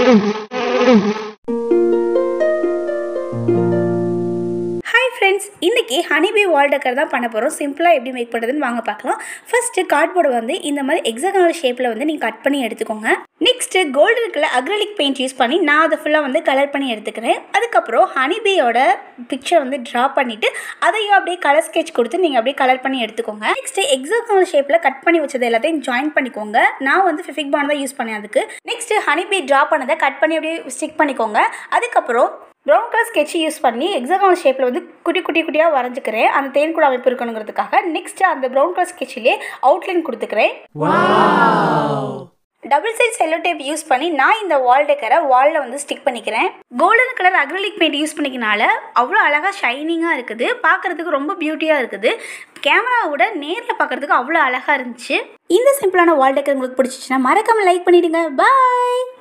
hi friends இன்றைக்கி honeybee wall decor தான் பண்ண போகிறோம் சிம்பிளாக எப்படி மேக் பண்ணுறதுன்னு வாங்க பார்க்கலாம் ஃபஸ்ட்டு கார்ட்போர்டு வந்து இந்த மாதிரி எக்ஸாகனல் ஷேப்பில் வந்து நீங்கள் கட் பண்ணி எடுத்துக்கோங்க நெக்ஸ்ட்டு கோல்டு இருக்கிற அக்ரலிக் பெயிண்ட் யூஸ் பண்ணி நான் அதை ஃபுல்லாக வந்து கலர் பண்ணி எடுத்துக்கிறேன் அதுக்கப்புறம் ஹனிபியோட பிக்சர் வந்து ட்ரா பண்ணிவிட்டு அதையும் அப்படியே கலர் ஸ்கெட்ச் கொடுத்து நீங்கள் அப்படியே கலர் பண்ணி எடுத்துக்கோங்க நெக்ஸ்ட்டு எக்ஸாகனல் ஷேப்பில் கட் பண்ணி வச்சது எல்லாத்தையும் ஜாயின் பண்ணிக்கோங்க நான் வந்து ஃபிஃபிக் பாண்ட் தான் யூஸ் பண்ணேன் அதுக்கு நெக்ஸ்ட்டு ஹனிபி ட்ரா பண்ணதை கட் பண்ணி அப்படியே ஸ்டிக் பண்ணிக்கோங்க அதுக்கப்புறம் ப்ரௌன் கலர் ஸ்கெட்ச் யூஸ் பண்ணி எக்ஸாகனல் ஷேப்பில் வந்து குட்டி குட்டி குட்டியாக வரைஞ்சிக்கிறேன் அந்த தேன்குழ அமைப்பு இருக்கணுங்கிறதுக்காக நெக்ஸ்ட் அந்த ப்ரௌன் கலர் ஸ்கெட்சிலே அவுட்லைன் கொடுத்துக்கிறேன் double side cello tape use பண்ணி நான் இந்த வால் டெக்கரை வாலில் வந்து ஸ்டிக் பண்ணிக்கிறேன் golden colour acrylic paint use பண்ணிக்கனால அவ்வளோ அழகாக ஷைனிங்காக இருக்குது பார்க்குறதுக்கு ரொம்ப பியூட்டியாக இருக்குது கேமராவோட நேரில் பார்க்குறதுக்கு அவ்வளோ அழகாக இருந்துச்சு இந்த சிம்பிளான வால் டெக்கர் உங்களுக்கு பிடிச்சிச்சுன்னா மறக்காமல் லைக் பண்ணிவிடுங்க பாய்